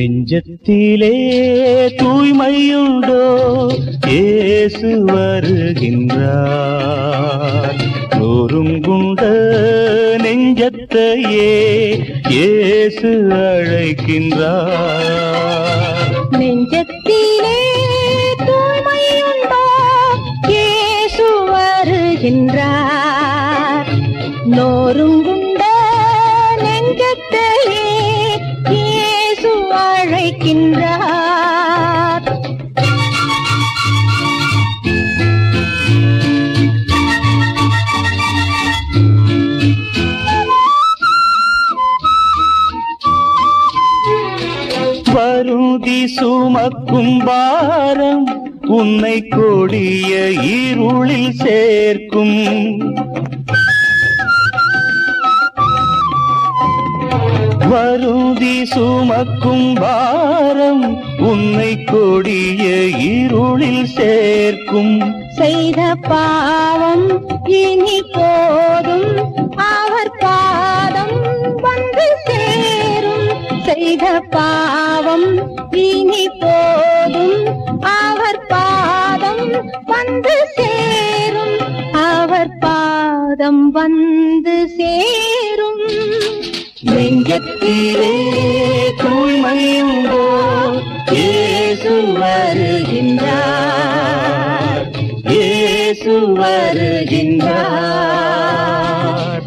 நெஞ்சத்திலே தூய்மையுண்டோ இயேசு வருகின்றார் நொறுங்குண்ட நெஞ்சத்தையே இயேசு அழைக்கின்றார் நெஞ்சத்திலே தூய்மையுண்டோ இயேசு வருகின்றார் நோருங்குண்ட நெஞ்சத்தையே இயேசு அழைக்கின்றார் வருதி சுமக்கும் பாரம் உன்னை கொடிய இருளில் சேர்க்கும் வருதி சுமக்கும் பாரம் உன்னை கொடிய இருளில் சேர்க்கும் செய்த பாவம் இனி போதும் அவர் பாதம் வந்து சேரும் செய்த பாவம் இனி போதும் அவர் பாதம் வந்து சேரும் அவர் பாதம் வந்து சேரும் நெஞ்சத்திலே தூய்மையுண்டோ இயேசு வருகின்றார் இயேசு வருகின்றார்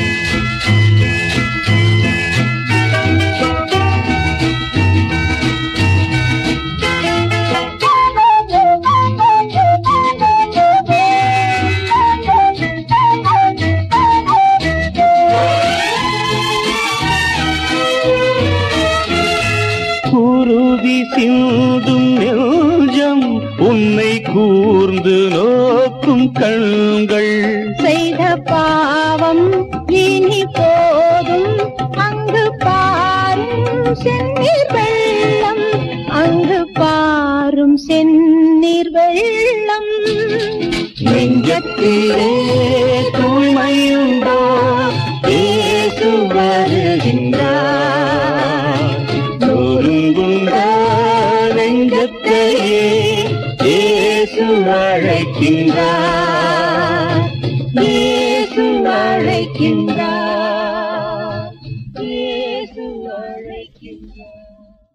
குருதி சிந்தும் நெஞ்சம் உன்னை கூர்ந்து நோக்கும் கண்கள் செய்த பாவம் இனி போதும் அங்கு பாரும் செந்நீர் வெள்ளம் அங்கு பாரும் செந்நீர் வெள்ளம் நெஞ்சத்திலே தூய்மையுண்டோ இயேசு வருகின்றார் நொறுங்குண்ட நெஞ்சத்தையே இயேசு அழைக்கின்றார் இயேசு அழைக்கின்றார் இயேசு அழைக்கின்றார்